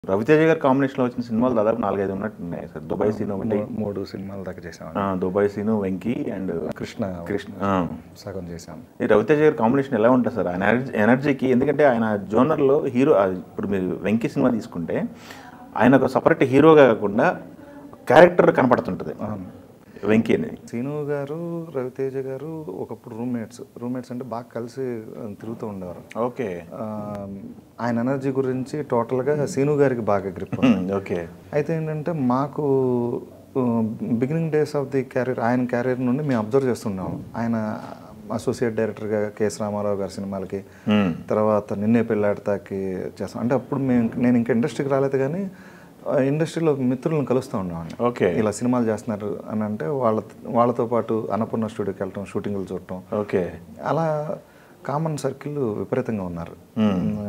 రవితేజ గారి కాంబినేషన్లో వచ్చిన సినిమాలు దాదాపు నాలుగైదు ఉన్నట్టున్నాయి సార్ దుబాయ్ సీను ఒకటి మూ- మూడు సినిమాల దాకా చేసాం ఆ, దుబాయ్ సీను వెంకీ అండ్ కృష్ణ కృష్ణ ఆ. సగం చేశాం ఈ రవితేజ గారి కాంబినేషన్ ఎలా ఉంటుంది సార్ ఆయన ఎనర్జీ ఎనర్జీకి ఎందుకంటే ఆయన జోనర్లో హీరో అది ఇప్పుడు మీరు వెంకీ సినిమా తీసుకుంటే ఆయన ఒక సపరేట్ హీరోగా కాకుండా క్యారెక్టర్ కనపడుతుంటుంది అవును. వెంకీ అనేది సీను గారు రవితేజ గారు ఒకప్పుడు రూమ్మేట్స్ రూమ్మేట్స్ అంటే బాగా కలిసి ఆ, తిరుగుతూ ఉండేవారు ఓకే ఆ, ఆయన ఎనర్జీ గురించి టోటల్గా సీను గారికి బాగా గ్రిప్ ఓకే అయితే ఏంటంటే మాకు beginning days of the career ఆయన క్యారియర్ నుండి మేము అబ్జర్వ్ చేస్తున్నాం ఆయన అసోసియేట్ డైరెక్టర్గా కేఎస్ రామారావు గారి సినిమాలకి తర్వాత నిన్నే పెళ్ళాడతాకి చేస్తాం అంటే అప్పుడు మేము నేను ఇంకా ఇండస్ట్రీకి రాలేదు కానీ ఆ, ఇండస్ట్రీలో మిత్రులను కలుస్తూ ఉండేవాడిని ఓకే ఇలా సినిమాలు చేస్తున్నారు అని అంటే వాళ్ళ వాళ్ళతో పాటు అన్నపూర్ణ స్టూడియోకి వెళ్ళటం షూటింగ్లు చూడటం ఓకే అలా కామన్ సర్కిల్ విపరీతంగా ఉన్నారు ఆ,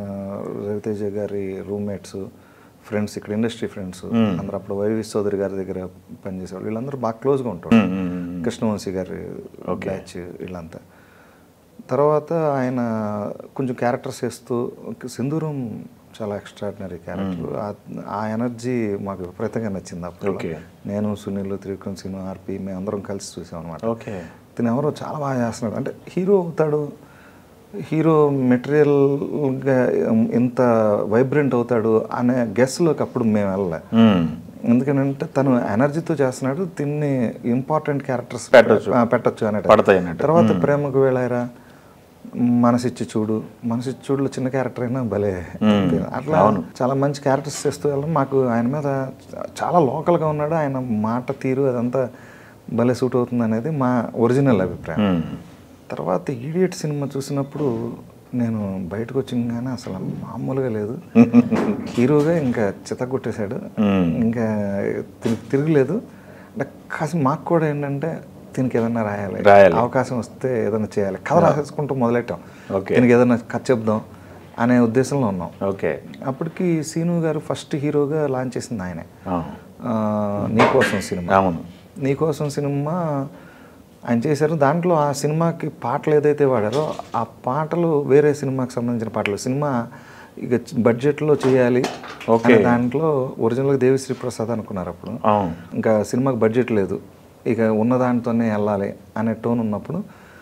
రవితేజ గారి రూమ్మేట్స్ ఫ్రెండ్స్ ఇక్కడ ఇండస్ట్రీ ఫ్రెండ్స్ అందరూ అప్పుడు వైవి సోదరి గారి దగ్గర పనిచేసేవాళ్ళు వీళ్ళందరూ బాగా క్లోజ్గా ఉంటారు కృష్ణవంశీ గారి బ్యాచ్ వీళ్ళంతా తర్వాత ఆయన కొంచెం క్యారెక్టర్స్ వేస్తూ సింధూరం చాలా ఎక్స్ట్రాడినరీ క్యారెక్టర్ ఆ ఎనర్జీ మాకు విపరీతంగా నచ్చింది అప్పుడు Okay. నేను నేను సునీల్ త్రివిక్రమ్ సింగ్ ఆర్పి మేము అందరం కలిసి చూసాం అనమాట ఓకే ఇతను ఎవరో చాలా బాగా చేస్తున్నాడు అంటే హీరో అవుతాడు హీరో మెటీరియల్గా ఎంత వైబ్రెంట్ అవుతాడు అనే గెస్ట్లోకి అప్పుడు మేము వెళ్ళలే ఎందుకంటే తను ఎనర్జీతో చేస్తున్నాడు తిన్ని ఇంపార్టెంట్ క్యారెక్టర్స్ పెట్టొచ్చు. పెట్టచ్చు అనే పడతాయి అన్నట్టు. తర్వాత ప్రేమకు వేళారా మనసిచ్చి చూడు మనసిచ్చి చూడులో చిన్న క్యారెక్టర్ అయినా భలే అట్లా చాలా మంచి క్యారెక్టర్స్ చేస్తూ వెళ్ళడం మాకు ఆయన మీద చాలా లోకల్గా ఉన్నాడు ఆయన మాట తీరు అదంతా భలే సూట్ అవుతుంది అనేది మా ఒరిజినల్ అభిప్రాయం తర్వాత ఈడియట్ సినిమా చూసినప్పుడు నేను బయటకు వచ్చింగానే అసలు మామూలుగా లేదు హీరోగా ఇంకా చితగొట్టేశాడు ఇంకా తిరిగి తిరగలేదు అంటే కాసి మాకు కూడా ఏంటంటే దీనికి ఏదన్నా రాయాలి రాయాలి. అవకాశం వస్తే ఏదైనా చేయాలి కథ రాసేసుకుంటూ మొదలెట్టాం Okay. దీనికి ఏదైనా కథ చెప్దాం అనే ఉద్దేశంలో ఉన్నాం ఓకే అప్పటికి సీను గారు ఫస్ట్ హీరోగా లాంచ్ చేసింది ఆయనే ఆ. ఆ, నీకోసం సినిమా అవును నీకోసం సినిమా ఆయన చేశారు దాంట్లో ఆ సినిమాకి పాటలు ఏదైతే వాడారో ఆ పాటలు వేరే సినిమాకి సంబంధించిన పాటలు సినిమా ఇక బడ్జెట్లో చేయాలి Okay. అనే దాంట్లో ఒరిజినల్గా దేవిశ్రీ ప్రసాద్ అనుకున్నారు అప్పుడు అవును ఇంకా సినిమాకి బడ్జెట్ లేదు ఇక ఉన్న దాంతోనే వెళ్ళాలి అనే టోన్ ఉన్నప్పుడు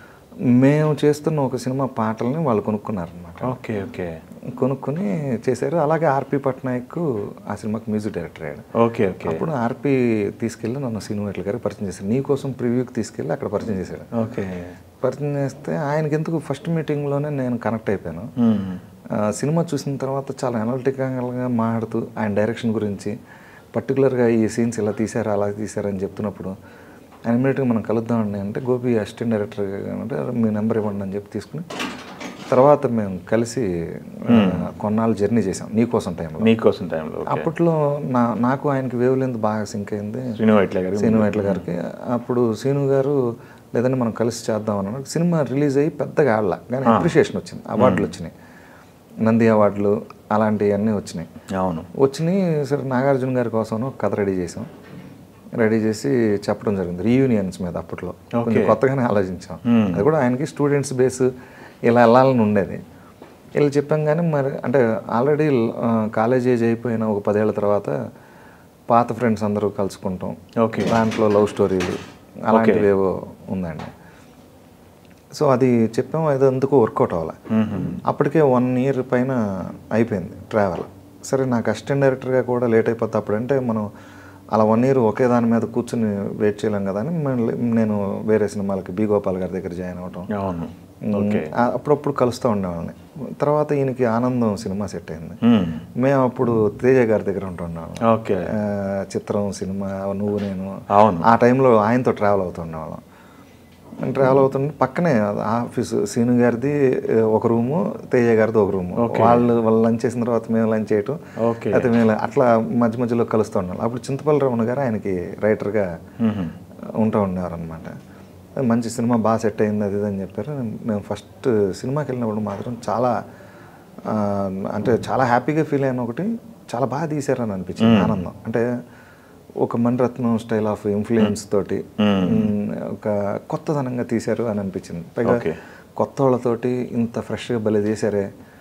మేము చేస్తున్న ఒక సినిమా పాటల్ని వాళ్ళు కొనుక్కున్నారనమాట ఓకే ఓకే కొనుక్కొని చేశారు అలాగే ఆర్పి పట్నాయక్ ఆ సినిమాకి మ్యూజిక్ డైరెక్టర్ అయ్యాడు ఓకే ఓకే అప్పుడు ఆర్పి తీసుకెళ్ళి నన్ను సినిమాట్ల గారికి పరిచయం చేశాడు నీ కోసం ప్రివ్యూకి తీసుకెళ్ళి అక్కడ పరిచయం చేశాడు ఓకే పరిచయం చేస్తే ఆయనకి ఎందుకు ఫస్ట్ మీటింగ్లోనే నేను కనెక్ట్ అయిపోయాను ఆ, సినిమా చూసిన తర్వాత చాలా అనలిటికల్గా మాట్లాడుతూ ఆయన డైరెక్షన్ గురించి పర్టికులర్గా ఈ సీన్స్ ఇలా తీశారు అలా తీశారు అని చెప్తున్నప్పుడు ఆయన ఇమీడియట్గా మనం కలుద్దామండి అంటే గోపి అసిస్టెంట్ డైరెక్టర్ అంటే మీ నెంబర్ ఇవ్వండి అని చెప్పి తీసుకుని తర్వాత మేము కలిసి ఆ, కొన్నాళ్ళు జర్నీ చేసాం నీకోసం టైంలో మీకోసం టైంలో అప్పట్లో నా నాకు ఆయనకి వేవ్ లెంత్ బాగా సింక్ అయింది శ్రీను వైట్ల గారు సీను వైట్ల గారికి అప్పుడు సీను గారు లేదంటే మనం కలిసి చేద్దాం అన్నాడు సినిమా రిలీజ్ అయ్యి పెద్దగా ఆడలా కానీ అప్రిషియేషన్ వచ్చింది అవార్డులు వచ్చినాయి నంది అవార్డులు అలాంటివన్నీ వచ్చినాయి అవును వచ్చినాయి సరే నాగార్జున గారి కోసం ఒక కథ రెడీ చేసాం రెడీ చేసి చెప్పడం జరిగింది రీయూనియన్స్ మీద అప్పట్లో కొంచెం కొత్తగానే ఆలోచించాం అది కూడా ఆయనకి స్టూడెంట్స్ బేస్ ఇలా వెళ్ళాలని ఉండేది ఇలా చెప్పాం కానీ మరి అంటే ఆల్రెడీ కాలేజ్ ఏజ్ అయిపోయిన ఒక పదేళ్ల తర్వాత పాత ఫ్రెండ్స్ అందరూ కలుసుకుంటాం ఓకే దాంట్లో లవ్ స్టోరీలు అలాంటివి ఏవో ఉందండి సో అది చెప్పాము అది ఎందుకు వర్కౌట్ అవ్వాలి అప్పటికే వన్ ఇయర్ పైన అయిపోయింది ట్రావెల్ సరే నాకు అసిస్టెంట్ డైరెక్టర్గా కూడా లేట్ అయిపోతే అప్పుడంటే మనం అలా వన్ ఇయర్ ఒకే దాని మీద కూర్చుని వెయిట్ చేయలేం కదా అని మళ్ళీ నేను వేరే సినిమాలకి బి గోపాల్ గారి దగ్గర జాయిన్ అవటం అవును ఓకే అప్పుడప్పుడు కలుస్తూ ఉండేవాళ్ళని తర్వాత ఈయనకి ఆనందం సినిమా సెట్ అయింది మేము అప్పుడు తేజ గారి దగ్గర ఉంటున్నాం ఓకే ఆ, చిత్రం సినిమా నువ్వు నేను అవును ఆ టైంలో ఆయనతో ట్రావెల్ అవుతుండేవాళ్ళం ట్రావెల్ అవుతుంటే పక్కనే ఆఫీస్ సీను గారిది ఆ, ఒక రూము తేజ గారిది ఒక రూము వాళ్ళు వాళ్ళు లంచ్ చేసిన తర్వాత మేము లంచ్ చేయటం ఓకే అయితే మేము అట్లా మధ్య మధ్యలో కలుస్తూ ఉన్నాం అప్పుడు చింతపల్లి రమణ గారు ఆయనకి రైటర్గా ఉంటూ ఉండేవారు అనమాట మంచి సినిమా బాగా సెట్ అయింది అది ఇది అని చెప్పారు మేము ఫస్ట్ సినిమాకి వెళ్ళినప్పుడు మాత్రం చాలా ఆ, అంటే చాలా హ్యాపీగా ఫీల్ అయిన ఒకటి చాలా బాగా తీశారని అనిపించింది ఆనందం అంటే ఒక మణిరత్నం స్టైల్ ఆఫ్ ఇన్ఫ్లుయెన్స్ తోటి మ్, ఒక కొత్తదనంగా తీశారు అని అనిపించింది పైగా Okay. కొత్త వాళ్ళతోటి ఇంత ఫ్రెష్గా భలే చేశారే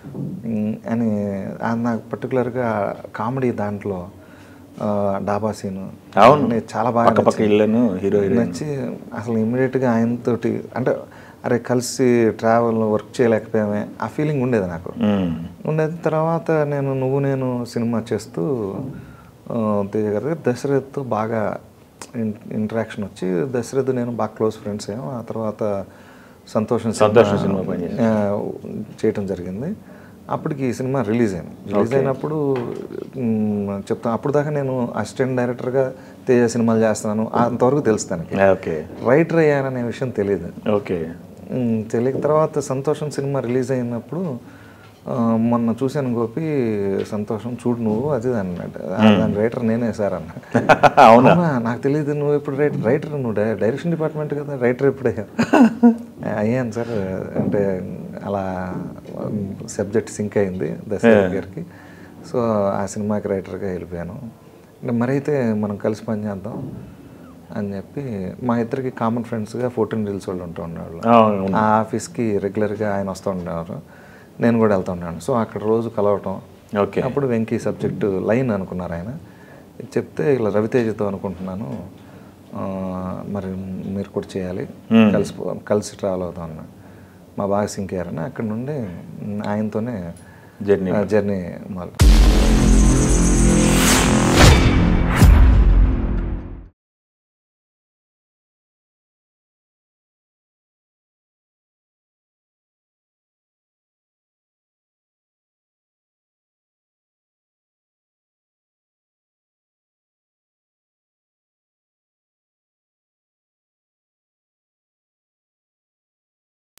ఉమ్, అని ఆ నాకు పర్టికులర్గా కామెడీ దాంట్లో ఆ, డాబా సీను అవును. అన్నీ చాలా బాగా పక్క పక్క ఇళ్ళను హీరో హీరోయిన్ నచ్చి అసలు ఇమ్మీడియట్గా ఆయనతోటి అంటే అరే కలిసి ట్రావెల్ వర్క్ చేయలేకపోయామే ఆ ఫీలింగ్ ఉండేది నాకు మ్మ్. ఉండేది తర్వాత నేను నువ్వు నేను సినిమా చేస్తూ ఆ, తేజ గారి దగ్గర దశరథ్తో బాగా ఇంటరాక్షన్ వచ్చి దశరథ్ నేను బాగా క్లోజ్ ఫ్రెండ్స్ అయ్యాం ఆ తర్వాత సంతోషం సంతోషం సినిమా పనిచేశారు. ఆ, చేయటం జరిగింది అప్పటికి ఈ సినిమా రిలీజ్ అయింది రిలీజ్ అయినప్పుడు మ్, చెప్తాను అప్పుడు దాకా నేను అసిస్టెంట్ డైరెక్టర్గా తేజ సినిమాలు చేస్తున్నాను అంతవరకు తెలుసు తనకి ఓకే రైటర్ అయ్యాననే విషయం తెలియదు ఓకే మ్, తెలియక తర్వాత సంతోషం సినిమా రిలీజ్ అయినప్పుడు ఆ, మొన్న చూశాను గోపి సంతోషం చూడు నువ్వు అది ఇది అన్నాడు "ఆ, దాని రైటర్ నేనే సార్ అన్న అవునా అవునా నాకు తెలియదు నువ్వు ఇప్పుడు రైటర్ రైటర్ నువ్వు డై- డైరెక్షన్ డిపార్ట్మెంట్ కదా రైటర్ ఎప్పుడే అయ్యాను సార్ అంటే అలా సబ్జెక్ట్ సింక్ అయింది దశరథ్ గారికి సో ఆ సినిమాకి రైటర్గా వెళ్ళిపోయాను అంటే మరైతే మనం కలిసి పని చేద్దాం అని చెప్పి మా ఇద్దరికి కామన్ ఫ్రెండ్స్గా ఫోర్టీన్ రీల్స్ వాళ్ళు ఉంటూ ఉండేవాళ్ళు అవును ఆ ఆఫీస్కి రెగ్యులర్గా ఆయన వస్తూ ఉండేవారు నేను కూడా వెళ్తూ ఉన్నాను సో అక్కడ రోజు కలవటం ఓకే అప్పుడు వెంకీ సబ్జెక్టు లైన్ అనుకున్నారు ఆయన చెప్తే ఇలా రవితేజతో అనుకుంటున్నాను ఆ, మరి మీరు కూడా చేయాలి కలిసి పో- కలిసి ట్రావెల్ అవుతాం అన్న మా బాగా సింక్ అయ్యారని అక్కడ నుండి మ్, ఆయనతోనే జర్నీ జర్నీ మొదలు